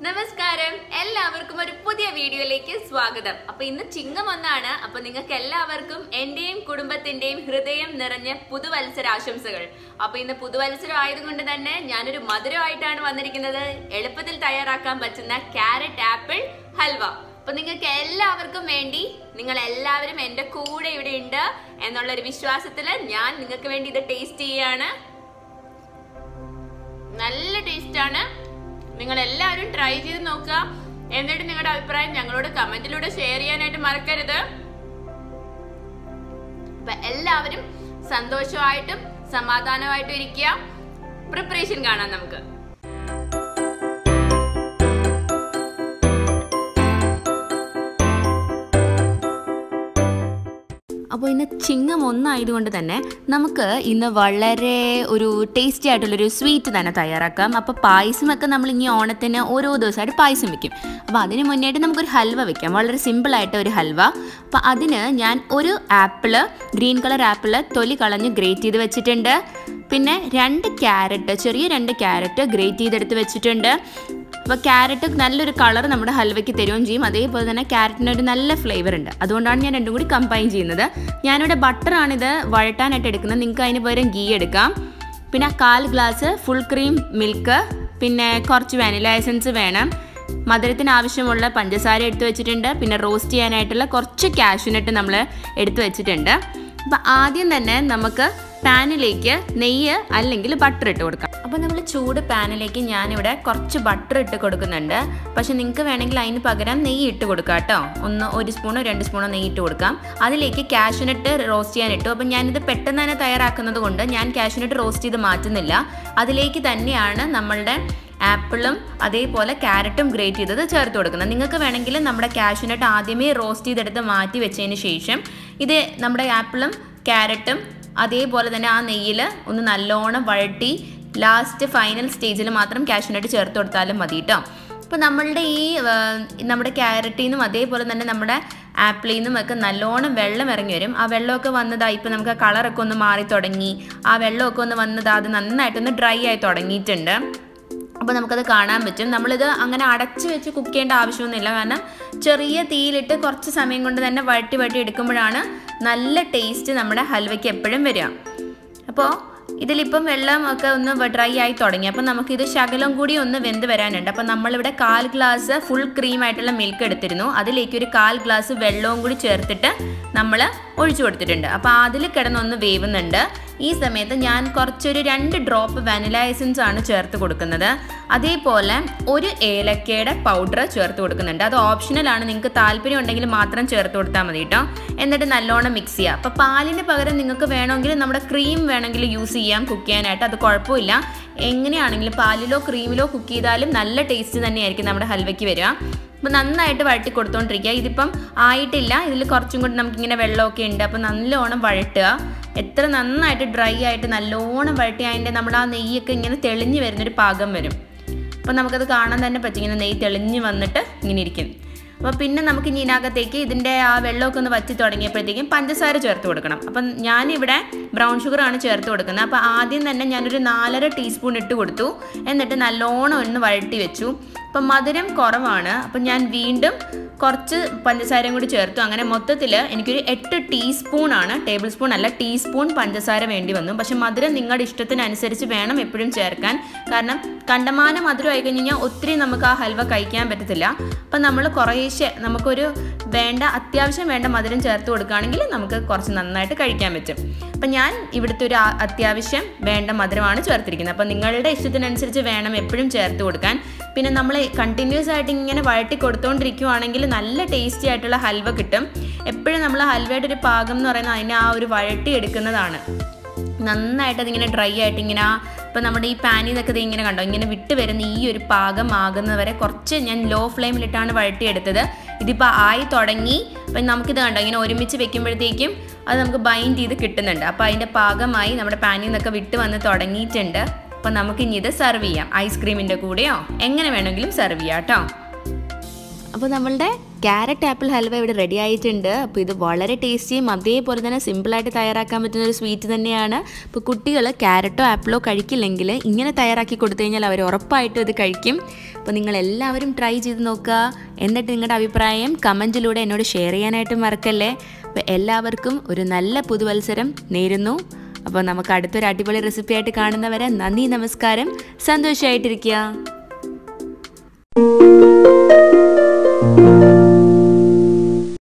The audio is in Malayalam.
നമസ്കാരം എല്ലാവർക്കും ഒരു പുതിയ വീഡിയോയിലേക്ക് സ്വാഗതം അപ്പൊ ഇന്ന് ചിങ്ങം ഒന്നാണ് അപ്പൊ നിങ്ങൾക്ക് എല്ലാവർക്കും എന്റെയും കുടുംബത്തിന്റെയും ഹൃദയം നിറഞ്ഞ പുതുവത്സരാശംസകൾ അപ്പൊ ഇന്ന് പുതുവത്സരം ആയതുകൊണ്ട് തന്നെ ഞാനൊരു മധുരമായിട്ടാണ് വന്നിരിക്കുന്നത് എളുപ്പത്തിൽ തയ്യാറാക്കാൻ പറ്റുന്ന ക്യാരറ്റ് ആപ്പിൾ ഹൽവ അപ്പൊ നിങ്ങൾക്ക് എല്ലാവർക്കും വേണ്ടി നിങ്ങൾ എല്ലാവരും എന്റെ കൂടെ ഇവിടെ ഉണ്ട് എന്നുള്ള ഒരു വിശ്വാസത്തില് ഞാൻ നിങ്ങൾക്ക് വേണ്ടി ഇത് ടേസ്റ്റ് ചെയ്യാണ് നല്ല ടേസ്റ്റ് ആണ് നിങ്ങൾ എല്ലാവരും ട്രൈ ചെയ്ത് നോക്കുക എന്നിട്ട് നിങ്ങളുടെ അഭിപ്രായം ഞങ്ങളോട് കമന്റിലൂടെ ഷെയർ ചെയ്യാനായിട്ട് മറക്കരുത് അപ്പൊ എല്ലാവരും സന്തോഷമായിട്ടും സമാധാനമായിട്ടും ഇരിക്കുക പ്രിപ്പറേഷൻ കാണാം നമുക്ക് അപ്പോൾ ഇന്ന് ചിങ്ങം ഒന്നായതുകൊണ്ട് തന്നെ നമുക്ക് ഇന്ന് വളരെ ഒരു ടേസ്റ്റി ആയിട്ടുള്ളൊരു സ്വീറ്റ് തന്നെ തയ്യാറാക്കാം അപ്പോൾ പായസമൊക്കെ നമ്മൾ ഇനി ഓണത്തിന് ഓരോ ദിവസമായിട്ട് പായസം വെക്കും അപ്പോൾ അതിന് മുന്നേയായിട്ട് നമുക്കൊരു ഹൽവ വെക്കാം വളരെ സിമ്പിളായിട്ട് ഒരു ഹൽവ അപ്പോൾ അതിന് ഞാൻ ഒരു ആപ്പിള് ഗ്രീൻ കളർ ആപ്പിള് തൊലി കളഞ്ഞ് ഗ്രേറ്റ് ചെയ്ത് വെച്ചിട്ടുണ്ട് പിന്നെ രണ്ട് ക്യാരറ്റ് ചെറിയ രണ്ട് ക്യാരറ്റ് ഗ്രേറ്റ് ചെയ്തെടുത്ത് വെച്ചിട്ടുണ്ട് അപ്പോൾ ക്യാരറ്റ് നല്ലൊരു കളർ നമ്മുടെ ഹൽവയ്ക്ക് തരുകയും ചെയ്യും അതേപോലെ തന്നെ ക്യാരറ്റിന് ഒരു നല്ല ഫ്ലേവർ ഉണ്ട് അതുകൊണ്ടാണ് ഞാൻ രണ്ടും കൂടി കമ്പൈൻ ചെയ്യുന്നത് ഞാനിവിടെ ബട്ടറാണിത് വഴട്ടാനായിട്ട് എടുക്കുന്നത് നിങ്ങൾക്ക് അതിന് പകരം ഗീ എടുക്കാം പിന്നെ കാൽ ഗ്ലാസ് ഫുൾ ക്രീം മിൽക്ക് പിന്നെ കുറച്ച് വാനില എസൻസ് വേണം മധുരത്തിന് ആവശ്യമുള്ള പഞ്ചസാര എടുത്തു വെച്ചിട്ടുണ്ട് പിന്നെ റോസ്റ്റ് ചെയ്യാനായിട്ടുള്ള കുറച്ച് കാഷ്യൂനട്ട് നമ്മൾ എടുത്തു വെച്ചിട്ടുണ്ട് അപ്പം ആദ്യം തന്നെ നമുക്ക് പാനിലേക്ക് നെയ്യ് അല്ലെങ്കിൽ ബട്ടർ ഇട്ട് കൊടുക്കാം അപ്പോൾ നമ്മൾ ചൂട് പാനിലേക്ക് ഞാനിവിടെ കുറച്ച് ബട്ടർ ഇട്ട് കൊടുക്കുന്നുണ്ട് പക്ഷെ നിങ്ങൾക്ക് വേണമെങ്കിൽ അതിന് പകരം നെയ്യ് ഇട്ട് കൊടുക്കാം കേട്ടോ ഒന്ന് ഒരു സ്പൂണോ രണ്ട് സ്പൂണോ നെയ്യ് ഇട്ട് കൊടുക്കാം അതിലേക്ക് കാഷ്യൂനട്ട് റോസ്റ്റ് ചെയ്യാൻ ഇട്ടു അപ്പം ഞാനിത് പെട്ടെന്ന് തന്നെ തയ്യാറാക്കുന്നത് കൊണ്ട് ഞാൻ കാഷ്യൂനട്ട് റോസ്റ്റ് ചെയ്ത് മാറ്റുന്നില്ല അതിലേക്ക് തന്നെയാണ് നമ്മളുടെ ആപ്പിളും അതേപോലെ ക്യാരറ്റും ഗ്രേറ്റ് ചെയ്തത് ചേർത്ത് കൊടുക്കുന്നത് നിങ്ങൾക്ക് വേണമെങ്കിൽ നമ്മുടെ കാഷ്യൂനട്ട് ആദ്യമേ റോസ്റ്റ് ചെയ്തെടുത്ത് മാറ്റി വെച്ചതിന് ശേഷം ഇത് നമ്മുടെ ആപ്പിളും ക്യാരറ്റും അതേപോലെ തന്നെ ആ നെയ്യിൽ ഒന്ന് നല്ലോണം വഴട്ടി ലാസ്റ്റ് ഫൈനൽ സ്റ്റേജിൽ മാത്രം കാഷ്യൂനട്ട് ചേർത്ത് കൊടുത്താലും മതി കേട്ടോ അപ്പോൾ നമ്മളുടെ ഈ ആ, നമ്മുടെ ക്യാരറ്റിൽ നിന്നും അതേപോലെ തന്നെ നമ്മുടെ ആപ്പിളിൽ നിന്നും ഒക്കെ നല്ലോണം വെള്ളം ഇറങ്ങി വരും ആ വെള്ളമൊക്കെ വന്നതാ ഇപ്പോൾ നമുക്ക് ആ കളറൊക്കെ ഒന്ന് മാറി തുടങ്ങി ആ വെള്ളമൊക്കെ ഒന്ന് വന്നതാ അത് നന്നായിട്ടൊന്ന് ഡ്രൈ ആയി തുടങ്ങിയിട്ടുണ്ട് അപ്പോൾ നമുക്കത് കാണാൻ പറ്റും നമ്മളിത് അങ്ങനെ അടച്ചു വെച്ച് കുക്ക് ചെയ്യേണ്ട ആവശ്യമൊന്നുമില്ല കാരണം ചെറിയ തീയിലിട്ട് കുറച്ച് സമയം കൊണ്ട് തന്നെ വഴട്ടി വഴട്ടി എടുക്കുമ്പോഴാണ് നല്ല ടേസ്റ്റ് നമ്മുടെ ഹൽവയ്ക്ക് എപ്പോഴും വരിക അപ്പോൾ ഇതിലിപ്പം വെള്ളം ഒക്കെ ഒന്ന് ഡ്രൈ ആയി തുടങ്ങി അപ്പം നമുക്കിത് ശകലം കൂടി ഒന്ന് വെന്ത് വരാനുണ്ട് അപ്പം നമ്മളിവിടെ കാൽ ഗ്ലാസ് ഫുൾ ക്രീം ആയിട്ടുള്ള മിൽക്ക് എടുത്തിരുന്നു അതിലേക്ക് ഒരു കാൽ ഗ്ലാസ് വെള്ളവും കൂടി ചേർത്തിട്ട് നമ്മൾ ഒഴിച്ചു കൊടുത്തിട്ടുണ്ട് അപ്പോൾ അതിൽ കിടന്നൊന്ന് വേവുന്നുണ്ട് ഈ സമയത്ത് ഞാൻ കുറച്ചൊരു രണ്ട് ഡ്രോപ്പ് വാനില എസൻസ് ആണ് ചേർത്ത് കൊടുക്കുന്നത് അതേപോലെ ഒരു ഏലക്കയുടെ പൗഡർ ചേർത്ത് കൊടുക്കുന്നുണ്ട് അത് ഓപ്ഷണലാണ് നിങ്ങൾക്ക് താല്പര്യം ഉണ്ടെങ്കിൽ മാത്രം ചേർത്ത് കൊടുത്താൽ മതി കേട്ടോ എന്നിട്ട് നല്ലോണം മിക്സ് ചെയ്യുക അപ്പോൾ പാലിന് പകരം നിങ്ങൾക്ക് വേണമെങ്കിൽ നമ്മുടെ ക്രീം വേണമെങ്കിൽ യൂസ് ചെയ്യാം കുക്ക് ചെയ്യാനായിട്ട് അത് കുഴപ്പമില്ല എങ്ങനെയാണെങ്കിലും പാലിലോ ക്രീമിലോ കുക്ക് ചെയ്താലും നല്ല ടേസ്റ്റ് തന്നെയായിരിക്കും നമ്മുടെ ഹൽവയ്ക്ക് വരിക അപ്പോൾ നന്നായിട്ട് വഴട്ടി കൊടുത്തോണ്ടിരിക്കുക ഇതിപ്പം ആയിട്ടില്ല ഇതിൽ കുറച്ചും കൂടി നമുക്കിങ്ങനെ വെള്ളമൊക്കെ ഉണ്ട് അപ്പോൾ നല്ലോണം വഴട്ടുക എത്ര നന്നായിട്ട് ഡ്രൈ ആയിട്ട് നല്ലോണം വഴട്ടി അതിൻ്റെ നമ്മുടെ ആ നെയ്യൊക്കെ ഇങ്ങനെ തെളിഞ്ഞ് വരുന്നൊരു പാകം വരും അപ്പോൾ നമുക്കത് കാണാൻ തന്നെ പറ്റും ഇങ്ങനെ നെയ്യ് തെളിഞ്ഞ് വന്നിട്ട് ഇങ്ങനെ ഇരിക്കും അപ്പോൾ പിന്നെ നമുക്ക് ഇനി ഇതിനകത്തേക്ക് ഇതിൻ്റെ ആ വെള്ളമൊക്കെ ഒന്ന് വറ്റി തുടങ്ങിയപ്പോഴത്തേക്കും പഞ്ചസാര ചേർത്ത് കൊടുക്കണം അപ്പം ഞാനിവിടെ ബ്രൗൺ ഷുഗറാണ് ചേർത്ത് കൊടുക്കുന്നത് അപ്പോൾ ആദ്യം തന്നെ ഞാനൊരു നാലര ടീസ്പൂൺ ഇട്ട് കൊടുത്തു എന്നിട്ട് നല്ലോണം ഒന്ന് വഴട്ടി വെച്ചു അപ്പം മധുരം കുറവാണ് അപ്പം ഞാൻ വീണ്ടും കുറച്ച് പഞ്ചസാരയും കൂടി ചേർത്തു അങ്ങനെ മൊത്തത്തിൽ എനിക്കൊരു എട്ട് ടീസ്പൂൺ ആണ് ടേബിൾ സ്പൂൺ അല്ല ടീസ്പൂൺ പഞ്ചസാര വേണ്ടി വന്നു പക്ഷെ മധുരം നിങ്ങളുടെ ഇഷ്ടത്തിനനുസരിച്ച് വേണം എപ്പോഴും ചേർക്കാൻ കാരണം കണ്ടമാനം മധുരം ആയി കഴിഞ്ഞ് കഴിഞ്ഞാൽ ഒത്തിരി നമുക്ക് ആ ഹൽവ കഴിക്കാൻ പറ്റത്തില്ല അപ്പം നമ്മൾ കുറേശ്ശെ നമുക്കൊരു വേണ്ട അത്യാവശ്യം വേണ്ട മധുരം ചേർത്ത് കൊടുക്കുകയാണെങ്കിൽ നമുക്ക് കുറച്ച് നന്നായിട്ട് കഴിക്കാൻ പറ്റും അപ്പം ഞാൻ ഇവിടുത്തെ ഒരു ആ- അത്യാവശ്യം വേണ്ട മധുരമാണ് ചേർത്തിരിക്കുന്നത് അപ്പം നിങ്ങളുടെ ഇഷ്ടത്തിനനുസരിച്ച് വേണം എപ്പോഴും ചേർത്ത് കൊടുക്കാൻ പിന്നെ നമ്മൾ കണ്ടിന്യൂസ് ആയിട്ട് ഇങ്ങനെ വഴട്ടി കൊടുത്തുകൊണ്ടിരിക്കുവാണെങ്കിൽ നല്ല ടേസ്റ്റി ആയിട്ടുള്ള ഹൽവ കിട്ടും എപ്പോഴും നമ്മൾ ഹൽവയുടെ ഒരു പാകം എന്ന് പറയുന്നത് അതിനെ ആ ഒരു വഴട്ടി എടുക്കുന്നതാണ് നന്നായിട്ട് അതിങ്ങനെ ഡ്രൈ ആയിട്ട് ഇങ്ങനെ ആ ഇപ്പം നമ്മുടെ ഈ പാനിൽ നിന്നൊക്കെ ഇത് ഇങ്ങനെ കണ്ടോ ഇങ്ങനെ വിട്ട് വരുന്ന ഈ ഒരു പാകം ആകുന്നത് വരെ കുറച്ച് ഞാൻ ലോ ഫ്ലെയിമിലിട്ടാണ് വഴട്ടിയെടുത്തത് ഇതിപ്പോൾ ആയി തുടങ്ങി അപ്പം നമുക്കിത് കണ്ടോ ഇങ്ങനെ ഒരുമിച്ച് വെക്കുമ്പോഴത്തേക്കും അത് നമുക്ക് ബൈൻഡ് ചെയ്ത് കിട്ടുന്നുണ്ട് അപ്പോൾ അതിൻ്റെ പാകമായി നമ്മുടെ പാനിൽ നിന്നൊക്കെ വിട്ട് വന്ന് തുടങ്ങിയിട്ടുണ്ട് അപ്പോൾ നമുക്ക് ഇനി ഇത് സെർവ് ചെയ്യാം ഐസ്ക്രീമിൻ്റെ കൂടെയോ എങ്ങനെ വേണമെങ്കിലും സെർവ് ചെയ്യാം കേട്ടോ അപ്പോൾ നമ്മളുടെ ക്യാരറ്റ് ആപ്പിൾ ഹൽവ ഇവിടെ റെഡി ആയിട്ടുണ്ട് അപ്പോൾ ഇത് വളരെ ടേസ്റ്റിയും അതേപോലെ തന്നെ സിമ്പിളായിട്ട് തയ്യാറാക്കാൻ പറ്റുന്ന ഒരു സ്വീറ്റ് തന്നെയാണ് ഇപ്പോൾ കുട്ടികൾ ക്യാരറ്റോ ആപ്പിളോ കഴിക്കില്ലെങ്കിൽ ഇങ്ങനെ തയ്യാറാക്കി കൊടുത്തു കഴിഞ്ഞാൽ അവർ ഉറപ്പായിട്ടും ഇത് കഴിക്കും അപ്പോൾ നിങ്ങൾ എല്ലാവരും ട്രൈ ചെയ്ത് നോക്കുക എന്നിട്ട് നിങ്ങളുടെ അഭിപ്രായം കമൻറ്റിലൂടെ എന്നോട് ഷെയർ ചെയ്യാനായിട്ട് മറക്കല്ലേ അപ്പോൾ എല്ലാവർക്കും ഒരു നല്ല പുതുവത്സരം നേരുന്നു അപ്പോൾ നമുക്ക് അടുത്തൊരു അടിപൊളി റെസിപ്പി ആയിട്ട് കാണുന്നവരെ നന്ദി നമസ്കാരം സന്തോഷമായിട്ടിരിക്കുക